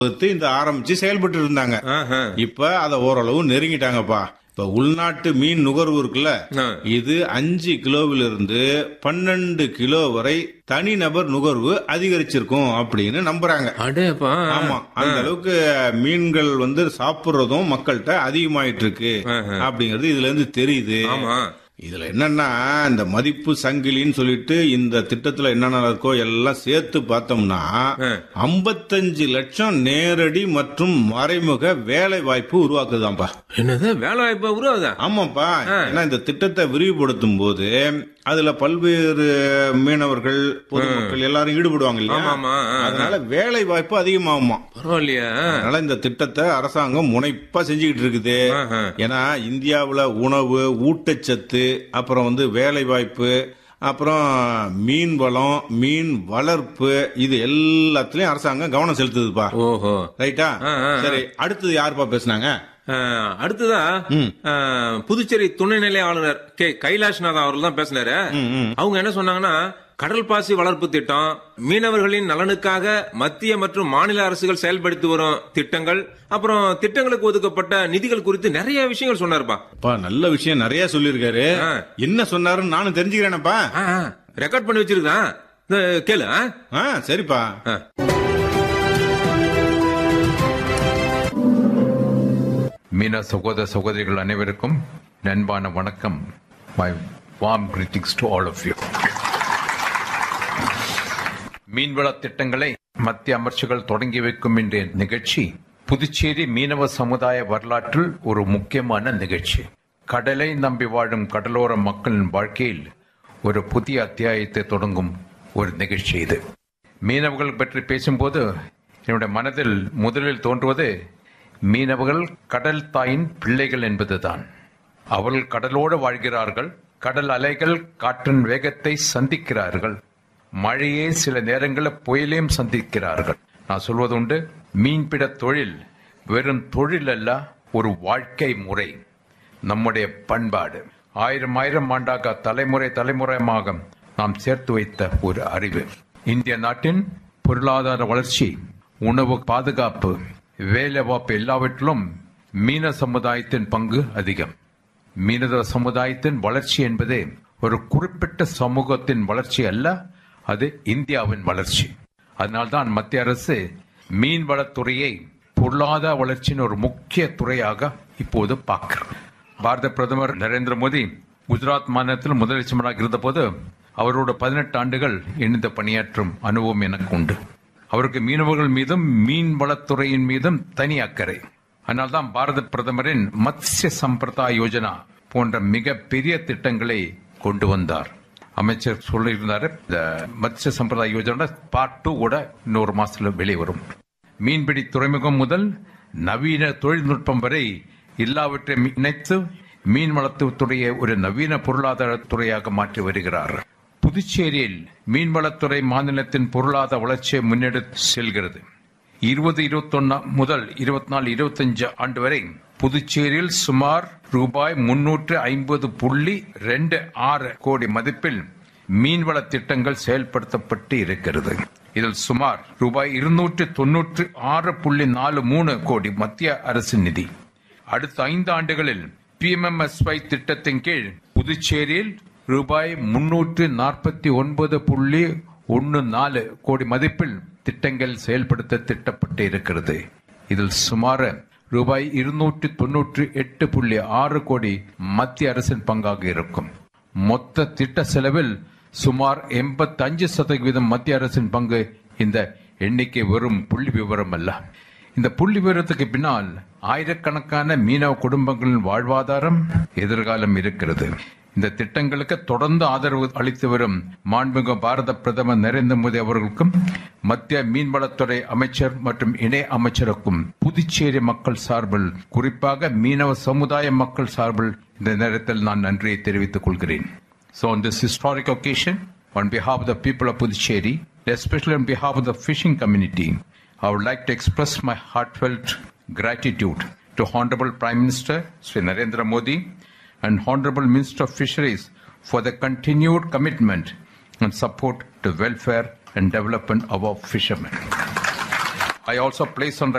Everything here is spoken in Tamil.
இந்த ஆரம்பிச்சு செயல்பட்டு இருந்தாங்க ஆஹா. இப்ப அத ஓரளவு நெருங்கிட்டாங்கப்பா இப்ப உள்நாட்டு மீன் நுகர்வு இருக்குல்ல ஆ. இது அஞ்சு கிலோவில இருந்து பன்னெண்டு கிலோ வரை தனிநபர் நுகர்வு அதிகரிச்சிருக்கும் அப்படின்னு நம்புறாங்க அடேப்பா ஆமா அந்த அளவுக்கு மீன்கள் வந்து சாப்பிடுறதும் மக்கள்கிட்ட அதிகமாயிட்டு இருக்கு ஆஹா. அப்படிங்கறது இதுல இருந்து தெரியுது ஆமா இதுல என்னன்னா இந்த மதிப்பு சங்கிலின்னு சொல்லிட்டு இந்த திட்டத்துல என்னென்ன இருக்கோ எல்லாம் சேர்த்து பார்த்தோம்னா ஆ. 55 லட்சம் நேரடி மற்றும் மறைமுக வேலை வாய்ப்பு உருவாக்குதாம்பா என்னது வேலை வாய்ப்பு உருவாதா ஆமாப்பா ஏன்னா இந்த திட்டத்தை விரிவுபடுத்தும் போது அதுல பல்வேறு மீனவர்கள் பொதுமக்கள் எல்லாரும் ஈடுபடுவாங்க இல்லையா ஆமா, ஆமா, ஆ, ஆ. அதனால வேலை வாய்ப்பு அதிகமாகுமா பரவாயில்லையா அதனால இந்த திட்டத்தை அரசாங்கம் முனைப்பா செஞ்சுக்கிட்டு இருக்குது ஆஹா. ஏன்னா இந்தியாவுல உணவு ஊட்டச்சத்து அப்புறம் வந்து வேலை வாய்ப்பு அப்புறம் மீன் வளம் மீன் வளர்ப்பு இது எல்லாத்துலயும் அரசாங்கம் கவனம் செலுத்துதுப்பா ஓஹோ ரைட்டா ஆ, ஆ, ஆ. சரி அடுத்தது யாருப்பா பேசுனாங்க ஆ, அடுத்ததா ஆ, புதுச்சேரி துணைநிலை ஆளுநர் கே கைலாஷ்நாத் அவர்கள் தான் பேசினாரு அவங்க என்ன சொன்னாங்கன்னா கடல் பாசி வளர்ப்பு திட்டம் மீனவர்களின் நலனுக்காக மத்திய மற்றும் மாநில அரசுகள் செயல்படுத்தி வரும் திட்டங்கள் அப்புறம் திட்டங்களுக்கு ஒதுக்கப்பட்ட நிதிகள் குறித்து நிறைய விஷயங்கள் சொன்னாருப்பா அப்பா நல்ல விஷயம் நிறைய சொல்லியிருக்காரு ஆ. என்ன சொன்னாருன்னு நானும் தெரிஞ்சுக்கிறேனப்பா ரெக்கார்ட் பண்ணி வச்சிருக்கான் இந்த கேளு ஆ? ஆ சரிப்பா ஆ. மீன சகோதர சகோதரிகள் அனைவருக்கும் நண்பான வணக்கம் my warm greetings to all of you மீன்வள திட்டங்களை மத்திய அமைச்சர்கள் தொடங்கி வைக்கும் இன்றைய நிகழ்ச்சி புதுச்சேரி மீனவ சமுதாய வரலாற்றில் ஒரு முக்கியமான நிகழ்ச்சி கடலை நம்பி வாழும் கடலோர மக்களின் வாழ்க்கையில் ஒரு புதிய அத்தியாயத்தை தொடங்கும் ஒரு நிகழ்ச்சி இது மீனவர்கள் பற்றி பேசும்போது என்னுடைய மனதில் முதலில் தோன்றுவது மீனவர்கள் கடல் தாயின் பிள்ளைகள் என்பதுதான் அவர்கள் கடலோடு வாழ்கிறார்கள் கடல் அலைகள் காற்றின் வேகத்தை சந்திக்கிறார்கள் மழையே சில நேரங்களில் புயலையும் சந்திக்கிறார்கள் நான் சொல்வது உண்டு மீன்பிட தொழில் வெறும் தொழில் அல்ல ஒரு வாழ்க்கை முறை நம்முடைய பண்பாடு ஆயிரம் ஆயிரம் ஆண்டாக தலைமுறை தலைமுறையாக நாம் சேர்த்து வைத்த ஒரு அறிவு இந்திய நாட்டின் பொருளாதார வளர்ச்சி உணவு பாதுகாப்பு வேலைவாய்ப்பு எல்லாவற்றிலும் மீன சமுதாயத்தின் பங்கு அதிகம் மீனவ சமுதாயத்தின் வளர்ச்சி என்பது ஒரு குறிப்பிட்ட சமூகத்தின் வளர்ச்சி அல்ல அது இந்தியாவின் வளர்ச்சி அதனால்தான் மத்திய அரசு மீன்வளத்துறையை பொருளாதார வளர்ச்சியின் ஒரு முக்கிய துறையாக இப்போது பார்க்கிறது பாரத பிரதமர் நரேந்திர மோடி குஜராத் மாநிலத்தில் முதலமைச்சராக இருந்தபோது அவரோட பதினெட்டு ஆண்டுகள் இணைந்து பணியாற்றும் அனுபவம் எனக்கு உண்டு அவருக்கு மீனவர்கள் மீதும் மீன் வளத்துறையின் மீதும் தனி அக்கறை அதனால்தான் பாரத பிரதமரின் மத்ஸ்ய சம்பிரதா யோஜனா போன்ற மிக பெரிய திட்டங்களை கொண்டு வந்தார் அமைச்சர் சொல்லியிருந்தாரு இந்த மத்ஸ்ய சம்பிரதாய யோஜனா பார்ட் டூ கூட இன்னொரு மாசத்துல வெளியே வரும் மீன்பிடி துறைமுகம் முதல் நவீன தொழில்நுட்பம் வரை எல்லாவற்றையும் இணைத்து மீன் வளத்துறையை ஒரு நவீன பொருளாதார துறையாக மாற்றி வருகிறார் புதுச்சேரியில் மீன்வளத்துறை மாநிலத்தின் பொருளாதார வளர்ச்சியை முன்னெடுத்து செல்கிறது இருபது இருபத்தொன்னு முதல் இருபத்தி நாலு இருபத்தஞ்சு ஆண்டு வரை புதுச்சேரியில் சுமார் ரூபாய் முன்னூற்று ஐம்பது புள்ளி ரெண்டு ஆறு கோடி மதிப்பில் மீன்வள திட்டங்கள் செயல்படுத்தப்பட்டு இருக்கிறது இதில் சுமார் ரூபாய் இருநூற்று தொன்னூற்று ஆறு புள்ளி நாலு மூணு கோடி மத்திய அரசு நிதி அடுத்த ஐந்து ஆண்டுகளில் பிஎம்எம்எஸ்ஒய் திட்டத்தின் கீழ் புதுச்சேரியில் ரூபாய் முன்னூற்று நாற்பத்தி ஒன்பது புள்ளி ஒன்னு நாலு கோடி மதிப்பில் திட்டங்கள் செயல்படுத்த திட்டப்பட்டு இருக்கிறது இதில் சுமார் ரூபாய் இருநூற்று தொன்னூற்று எட்டு புள்ளி ஆறு கோடி மத்திய அரசின் பங்காக இருக்கும் மொத்த திட்ட செலவில் சுமார் எண்பத்தஞ்சு சதவீதம் மத்திய அரசின் பங்கு இந்த எண்ணிக்கை வெறும் புள்ளி விவரம் அல்ல இந்த புள்ளி விவரத்துக்கு பின்னால் ஆயிரக்கணக்கான மீனவ குடும்பங்களின் வாழ்வாதாரம் எதிர்காலம் இருக்கிறது இந்த திட்டங்களுக்கு தொடர்ந்து ஆதரவு அளித்து வரும் மாண்புமிகு பாரத பிரதமர் நரேந்திர மோடி அவர்களுக்கும் மத்திய மீன்வளத்துறை அமைச்சர் மற்றும் இணை அமைச்சருக்கும் புதுச்சேரி மக்கள் சார்பில் குறிப்பாக மீனவ சமுதாய மக்கள் சார்பில் இந்த நேரத்தில் நான் நன்றியை தெரிவித்துக் கொள்கிறேன் So on this historic occasion, on behalf of the people of Puducherry, especially on behalf of the fishing community, I would like to express my heartfelt gratitude to Honorable Prime Minister Sri Narendra Modi and Honorable Minister of Fisheries for the continued commitment and support to welfare and development of our fishermen. I also place on